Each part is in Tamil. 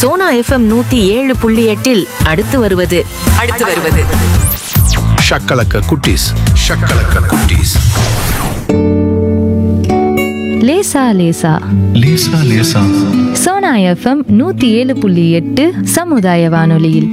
சோனா எஃப்எம் நூத்தி ஏழு புள்ளி எட்டில் அடுத்து வருவது அடுத்து வருவது ஷக்கலக்க குட்டீஸ் ஷக்கலக்க குட்டீஸ் லேசா லேசா லேசா லேசா சோனா எஃப்எம் நூத்தி ஏழு புள்ளி எட்டு சமுதாய வானொலியில்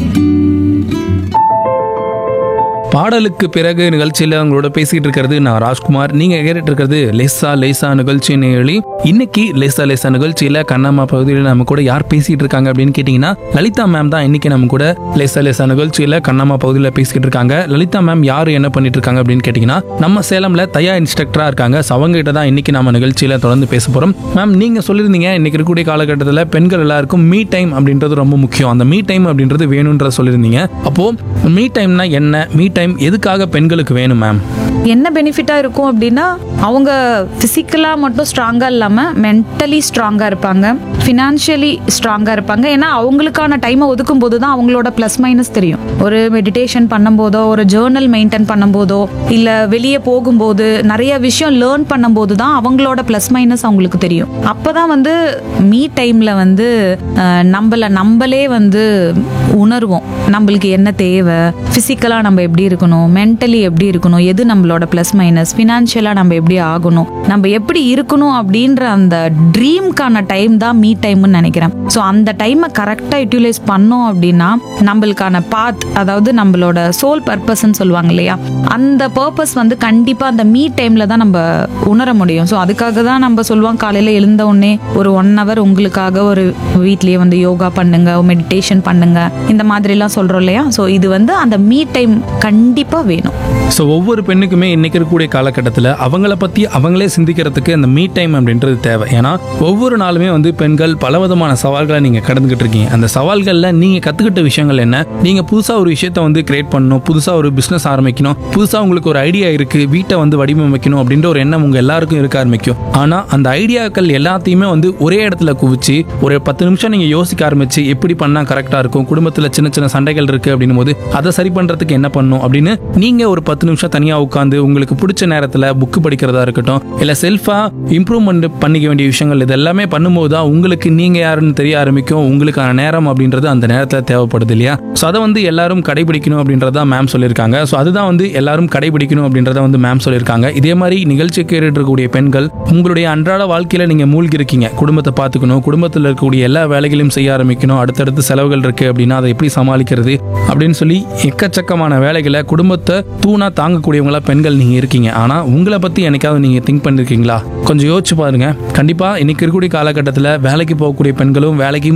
பாடலுக்கு பிறகு நிகழ்ச்சியில் உங்களோட பேசிக்கிட்டு இருக்கிறது நான் ராஜ்குமார் நீங்க கேட்டுட்டு இருக்கிறது லேசா லேசா நிகழ்ச்சி நிகழ்ச்சி இன்னைக்கு லேசா லேசா நிகழ்ச்சியில கண்ணம்மா பகுதியில் நம்ம கூட யார் பேசிட்டு இருக்காங்க அப்படின்னு கேட்டீங்கன்னா லலிதா மேம் தான் இன்னைக்கு நம்ம கூட லேசா லேசா நிகழ்ச்சியில கண்ணம்மா பகுதியில் பேசிக்கிட்டு இருக்காங்க லலிதா மேம் யாரு என்ன பண்ணிட்டு இருக்காங்க அப்படின்னு கேட்டீங்கன்னா நம்ம சேலம்ல தயா இன்ஸ்ட்ரக்டரா இருக்காங்க So, அவங்க கிட்ட தான் இன்னைக்கு நம்ம நிகழ்ச்சியில தொடர்ந்து பேச போறோம் மேம் நீங்க சொல்லியிருந்தீங்க இன்னைக்கு இருக்கக்கூடிய காலகட்டத்தில் பெண்கள் எல்லாருக்கும் மீ டைம் அப்படின்றது ரொம்ப முக்கியம் அந்த மீ டைம் அப்படின்றது வேணும்ன்ற சொல்லியிருந்தீங்க அப்போ மீ டைம்னா என்ன மீ டைம் எதுக்காக பெண்களுக்கு வேணும் மேம் என்ன பெனிஃபிட்டாக இருக்கும் அப்படின்னா அவங்க ஃபிசிக்கலாக மட்டும் ஸ்ட்ராங்காக இல்லாமல் மென்டலி ஸ்ட்ராங்காக இருப்பாங்க ஃபினான்ஷியலி ஸ்ட்ராங்காக இருப்பாங்க ஏன்னா அவங்களுக்கான டைமை ஒதுக்கும் போது தான் அவங்களோட ப்ளஸ் மைனஸ் தெரியும் ஒரு மெடிடேஷன் பண்ணும்போதோ ஒரு ஜேர்னல் மெயின்டைன் பண்ணும்போதோ இல்லை வெளியே போகும்போது நிறைய விஷயம் லேர்ன் பண்ணும்போது தான் அவங்களோட ப்ளஸ் மைனஸ் அவங்களுக்கு தெரியும் அப்போ தான் வந்து மீ டைமில் வந்து அஹ், நம்மளை நம்மளே வந்து உணர்வோம் நம்மளுக்கு என்ன தேவை ஃபிசிக்கலாக நம்ம எப்படி இருக்கணும் மென்டலி எப்படி இருக்கணும் எது நம்மளோட ப்ளஸ் மைனஸ் ஃபினான்ஷியலாக நம்ம எப்படி ஆகணும் நம்ம எப்படி இருக்கணும் அப்படின்ற அந்த ட்ரீம்க்கான டைம் தான் மீ டைம்னு நினைக்கிறேன் ஸோ அந்த டைமை கரெக்டாக யூட்டிலைஸ் பண்ணோம் அப்படின்னா நம்மளுக்கான பாத் அதாவது நம்மளோட சோல் பர்பஸ்ன்னு சொல்லுவாங்க இல்லையா அந்த பர்பஸ் வந்து கண்டிப்பாக அந்த மீ டைமில் தான் நம்ம உணர முடியும் ஸோ அதுக்காக தான் நம்ம சொல்லுவோம் காலையில் எழுந்த உடனே ஒரு ஒன் ஹவர் உங்களுக்காக ஒரு வீட்லேயே வந்து யோகா பண்ணுங்க மெடிடேஷன் பண்ணுங்க இந்த மாதிரிலாம் சொல்கிறோம் இல்லையா ஸோ இது வந்து அந்த மீ டைம் கண்டிப்பாக வேணும் ஸோ ஒவ்வொரு பெண்ணுக்குமே இன்னைக்கு இருக்கக்கூடிய காலகட்டத்தில் அவங்கள பற்றி அவங்களே சிந்திக்கிறதுக்கு அந்த மீ டைம் அப்படின்றது தேவை ஏன்னா ஒவ்வொரு நாளுமே வந்து பெண்கள் பலவிதமான சவால்களை நீங்கள் கடந்துக்கிட்டு இருக்கீங்க அந்த சவால்களில் நீங்கள் கற்றுக்கிட்ட விஷயங்கள் என்ன நீங்கள் புதுசாக ஒரு விஷயத்தை வந்து கிரியேட் பண்ணணும் புதுசாக ஒரு பிஸ்னஸ் ஆரம்பிக்கணும் புதுசாக உங்களுக்கு ஒரு ஐடியா இருக்குது வீட்டை வந்து வடிவமைக்கணும் அப்படின்ற ஒரு எண்ணம் உங்கள் எல்லாருக்கும் இருக்க ஆரம்பிக்கும் ஆனால் அந்த ஐடியாக்கள் எல்லாத்தையுமே வந்து ஒரே இடத்துல குவிச்சு ஒரு பத்து நிமிஷம் நீங்கள் யோசிக்க ஆரம்பிச்சு எப்படி பண்ணால் கரெக்டாக இருக்கும் குடும்பத்தில் சின்ன சின்ன சண்டைகள் இருக்குது அப்படின்னும் போது அதை சரி பண்ணுறதுக்கு என்ன பண்ணணும் அப்படின்னு நீங்கள் ஒரு பத்து நிமிஷம் தனியாக உட்காந்து உங்களுக்கு பிடிச்ச நேரத்தில் புக்கு படிக்கிறதா இருக்கட்டும் இல்லை செல்ஃபாக இம்ப்ரூவ்மெண்ட் பண்ணிக்க வேண்டிய விஷயங்கள் இது எல்லாமே பண்ணும்போது தான் உங்களுக்கு நீங்கள் யாருன்னு தெரிய ஆரம்பிக்கும் உங்களுக்கான நேரம் அப்படின்றது அந்த நேரத்தில் தேவைப்படுது இல்லையா ஸோ அதை வந்து எல்லாரும் கடைபிடிக்கணும் அப்படின்றத மேம் சொல்லியிருக்காங்க ஸோ அதுதான் வந்து எல்லாரும் கடைபிடிக்கணும் அப்படின்றத வந்து மேம் சொல்லியிருக்காங்க இதே மாதிரி நிகழ்ச்சி கேட்டுட்டு இருக்கக்கூடிய பெண்கள் உங்களுடைய அன்றாட வாழ்க்கையில் நீங்கள் மூழ்கி இருக்கீங்க குடும்பத்தை பார்த்துக்கணும் குடும்பத்தில் இருக்கக்கூடிய எல்லா வேலைகளையும் செய்ய ஆரம்பிக்கணும் அடுத்தடுத்து செலவுகள் இருக்கு அப்படின்னா அதை எப்படி சமாளிக்கிறது அப்படின்னு சொல்லி எக்கச்சக்கமான வேலைகளை குடும்பத்தை தூணா தாங்கக்கூடியவங்களா பெண்கள் நீங்க இருக்கீங்க ஆனா உங்களை பத்தி என்னைக்காவது நீங்க திங்க் பண்ணிருக்கீங்களா கொஞ்சம் யோசிச்சு பாருங்க கண்டிப்பா இன்னைக்கு இருக்கக்கூடிய காலகட்டத்தில் வேலைக்கு போகக்கூடிய பெண்களும் வேலைக்கு